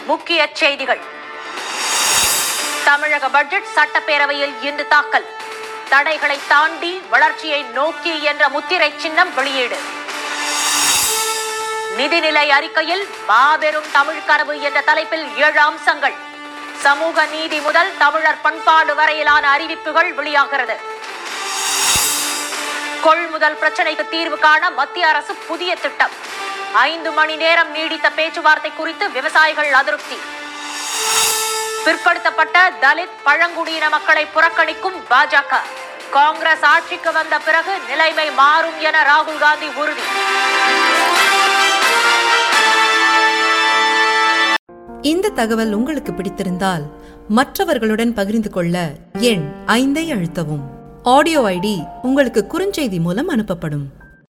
முக்கிய செய்திகள் தமிழக பட்ஜெட் சட்டப்பேரவையில் இன்று தாக்கல் தடைகளை தாண்டி வளர்ச்சியை நோக்கி என்ற முத்திரை சின்னம் வெளியீடு நிதிநிலை அறிக்கையில் மாபெரும் தமிழ் கனவு என்ற தலைப்பில் ஏழு அம்சங்கள் சமூக நீதி முதல் தமிழர் பண்பாடு வரையிலான அறிவிப்புகள் வெளியாகிறது கொள்முதல் பிரச்சனைக்கு தீர்வு காண மத்திய அரசு புதிய திட்டம் ஐந்து மணி நேரம் நீடித்த பேச்சுவார்த்தை குறித்து விவசாயிகள் அதிருப்தி பிற்படுத்தப்பட்ட தலித் பழங்குடியின மக்களை புறக்கணிக்கும் பாஜக காங்கிரஸ் ஆட்சிக்கு வந்த பிறகு நிலைமை மாறும் என ராகுல் காந்தி உறுதி இந்த தகவல் உங்களுக்கு பிடித்திருந்தால் மற்றவர்களுடன் பகிர்ந்து கொள்ள எண் ஐந்தை அழுத்தவும் ஆடியோ ஐடி உங்களுக்கு குறுஞ்செய்தி மூலம் அனுப்பப்படும்